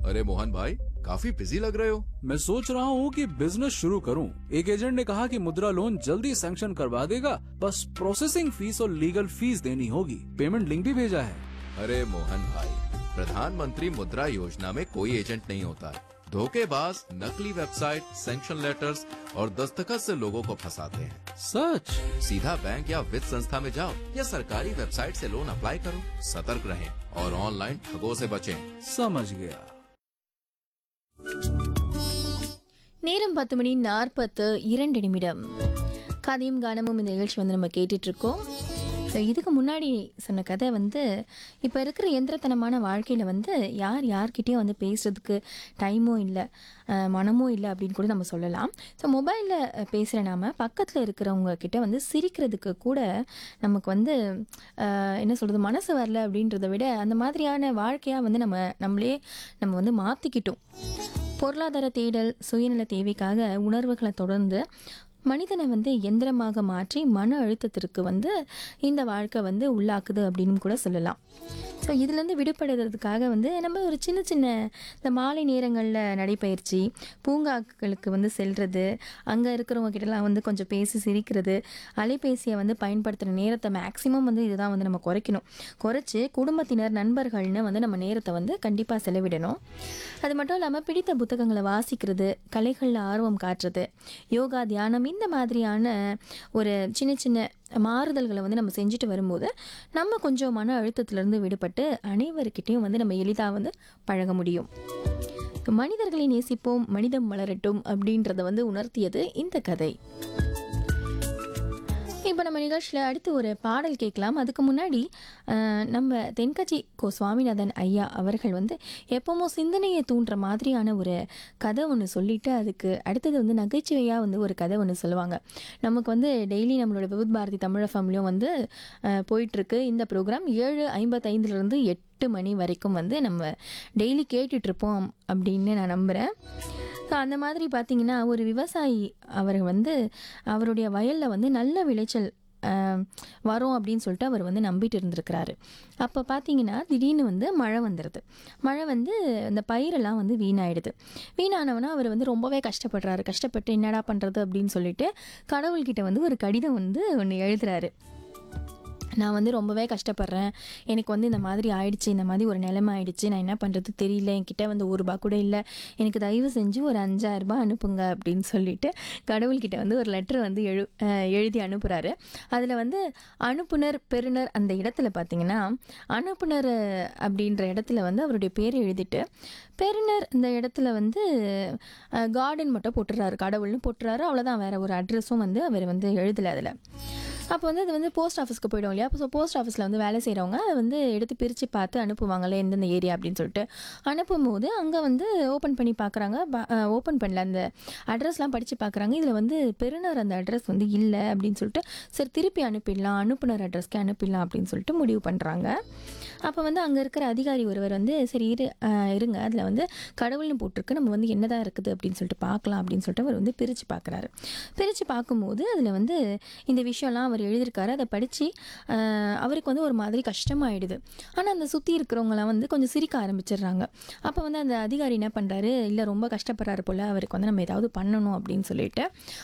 अरे मोहन भाई काफी बिजी लग रहे हो मैं सोच रहा हूँ कि बिजनेस शुरू करूँ एक एजेंट ने कहा कि मुद्रा लोन जल्दी सैंक्शन करवा देगा बस प्रोसेसिंग फीस और लीगल फीस देनी होगी पेमेंट लिंक भी भेजा है अरे मोहन भाई प्रधानमंत्री मुद्रा योजना में कोई एजेंट नहीं होता है धोखेबाज नकली वेबसाइट सैंक्शन लेटर्स और दस्तखत से लोगों को फंसाते हैं सच सीधा बैंक या वित्त संस्था में जाओ या सरकारी वेबसाइट से लोन अप्लाई करो सतर्क रहें और ऑनलाइन ठगों से बचें समझ गया நேரம் பத்து மணி நாற்பத்து இரண்டு நிமிடம் கதையும் கானமும் இந்த நிகழ்ச்சி வந்து நம்ம கேட்டுட்டு இருக்கோம் ஸோ இதுக்கு முன்னாடி சொன்ன கதை வந்து இப்போ இருக்கிற எந்திரத்தனமான வாழ்க்கையில் வந்து யார் யார்கிட்டயும் வந்து பேசுறதுக்கு டைமும் இல்லை அஹ், மனமும் இல்லை அப்படின்னு கூட நம்ம சொல்லலாம் ஸோ மொபைலில் பேசுகிற நாம பக்கத்தில் இருக்கிறவங்க கிட்ட வந்து சிரிக்கிறதுக்கு கூட நமக்கு வந்து அஹ், என்ன சொல்கிறது மனசு வரல அப்படின்றத விட அந்த மாதிரியான வாழ்க்கையாக வந்து நம்ம நம்மளே நம்ம வந்து மாற்றிக்கிட்டோம் பொருளாதார தேடல் சுயநல தேவைக்காக உணர்வுகளை தொடர்ந்து மனிதனை வந்து எந்திரமாக மாற்றி மன அழுத்தத்திற்கு வந்து இந்த வாழ்க்கை வந்து உள்ளாக்குது அப்படின்னு கூட சொல்லலாம் ஸோ இதுலேருந்து விடுபடுறதுக்காக வந்து நம்ம ஒரு சின்ன சின்ன இந்த மாலை நேரங்களில் நடைப்பயிற்சி பூங்காக்களுக்கு வந்து செல்றது அங்கே இருக்கிறவங்க கிட்டலாம் வந்து கொஞ்சம் பேசி சிரிக்கிறது அலைபேசியை வந்து பயன்படுத்துகிற நேரத்தை மேக்ஸிமம் வந்து இதுதான் வந்து நம்ம குறைக்கணும் குறைச்சி குடும்பத்தினர் நண்பர்கள்னு வந்து நம்ம நேரத்தை வந்து கண்டிப்பாக செலவிடணும் அது மட்டும் இல்லாமல் பிடித்த புத்தகங்களை வாசிக்கிறது கலைகளில் ஆர்வம் காட்டுறது யோகா தியானம் இந்த மாதிரியான ஒரு சின்ன சின்ன மாறுதல்களை வந்து நம்ம செஞ்சுட்டு வரும்போது நம்ம கொஞ்சம் மன அழுத்தத்திலிருந்து விடுபட்டு அனைவருக்கிட்டையும் வந்து நம்ம எளிதாக வந்து பழக முடியும் மனிதர்களை நேசிப்போம் மனிதம் மலரட்டும் அப்படின்றத வந்து உணர்த்தியது இந்த கதை இப்போ நம்ம நிகழ்ச்சியில் அடுத்து ஒரு பாடல் கேட்கலாம் அதுக்கு முன்னாடி அஹ், நம்ம தென்கட்சி கோ சுவாமிநாதன் ஐயா அவர்கள் வந்து எப்பவும் சிந்தனையை தூண்டுற மாதிரியான ஒரு கதை ஒன்று சொல்லிட்டு அதுக்கு அடுத்தது வந்து நகைச்சுவையாக வந்து ஒரு கதை ஒன்று சொல்லுவாங்க நமக்கு வந்து டெய்லி நம்மளோட விபத் பாரதி தமிழ் ஃபேமிலியும் வந்து அஹ், போயிட்டுருக்கு இந்த ப்ரோக்ராம் ஏழு ஐம்பத்தைந்துலேருந்து எட்டு மணி வரைக்கும் வந்து நம்ம டெய்லி கேட்டுட்ருப்போம் அப்படின்னு நான் நம்புகிறேன் ஸோ அந்த மாதிரி பார்த்தீங்கன்னா ஒரு விவசாயி அவர் வந்து அவருடைய வயலில் வந்து நல்ல விளைச்சல் ஆஹ், வரும் அப்படின்னு சொல்லிட்டு அவர் வந்து நம்பிட்டு இருந்திருக்கிறாரு அப்போ பார்த்தீங்கன்னா திடீர்னு வந்து மழை வந்துடுது மழை வந்து அந்த பயிரெல்லாம் வந்து வீணாயிடுது வீணானவனா அவர் வந்து ரொம்பவே கஷ்டப்படுறாரு கஷ்டப்பட்டு என்னடா பண்ணுறது அப்படின்னு சொல்லிட்டு கடவுள்கிட்ட வந்து ஒரு கடிதம் வந்து ஒன்று எழுதுறாரு நான் வந்து ரொம்பவே கஷ்டப்படுறேன் எனக்கு வந்து இந்த மாதிரி ஆயிடுச்சு இந்த மாதிரி ஒரு நிலைமை ஆயிடுச்சு நான் என்ன பண்ணுறது தெரியல என்கிட்ட வந்து ஒரு ரூபா கூட இல்லை எனக்கு தயவு செஞ்சு ஒரு அஞ்சாயிரம் ரூபாய் அனுப்புங்க அப்படின்னு சொல்லிட்டு கடவுள்கிட்ட வந்து ஒரு லெட்டர் வந்து எழு அஹ் எழுதி அனுப்புகிறாரு அதில் வந்து அனுப்புனர் பெறுநர் அந்த இடத்துல பார்த்தீங்கன்னா அனுப்புனர் அப்படின்ற இடத்துல வந்து அவருடைய பேரை எழுதிட்டு பெறுநர் இந்த இடத்துல வந்து கார்டன் மட்டும் போட்டுறாரு கடவுள்னு போட்டுறாரு அவ்வளோதான் வேற ஒரு அட்ரஸும் வந்து அவர் வந்து எழுதலை அதில் அப்போ வந்து அது வந்து போஸ்ட் ஆஃபீஸ்க்கு போயிடும் இல்லையா அப்போ போஸ்ட் ஆஃபீஸில் வந்து வேலை செய்கிறவங்க அதை வந்து எடுத்து பிரித்து பார்த்து அனுப்புவாங்கல்ல எந்தெந்த ஏரியா அப்படின்னு சொல்லிட்டு அனுப்பும்போது அங்கே வந்து ஓப்பன் பண்ணி பார்க்குறாங்க ஓப்பன் பண்ணல அந்த அட்ரஸ்லாம் படித்து பார்க்குறாங்க இதில் வந்து பெறுநர் அந்த அட்ரஸ் வந்து இல்லை அப்படின்னு சொல்லிட்டு சரி திருப்பி அனுப்பிடலாம் அனுப்புனர் அட்ரஸ்க்கே அனுப்பிடலாம் அப்படின்னு சொல்லிட்டு முடிவு பண்ணுறாங்க அப்போ வந்து அங்கே இருக்கிற அதிகாரி ஒருவர் வந்து சரி இரு அஹ், இருங்க அதில் வந்து கடவுள்னு போட்டிருக்கு நம்ம வந்து என்னதான் இருக்குது அப்படின்னு சொல்லிட்டு பார்க்கலாம் அப்படின்னு சொல்லிட்டு அவர் வந்து பிரித்து பார்க்குறாரு பிரித்து பார்க்கும்போது அதில் வந்து இந்த விஷயம்லாம் அவர் எழுதியிருக்காரு அதை படித்து அவருக்கு வந்து ஒரு மாதிரி கஷ்டமாயிடுது ஆனால் அந்த சுற்றி இருக்கிறவங்களாம் வந்து கொஞ்சம் சிரிக்க ஆரம்பிச்சிடுறாங்க அப்போ வந்து அந்த அதிகாரி என்ன பண்ணுறாரு இல்லை ரொம்ப கஷ்டப்படுறாரு போல் அவருக்கு வந்து நம்ம ஏதாவது பண்ணணும் அப்படின்னு சொல்லிட்டு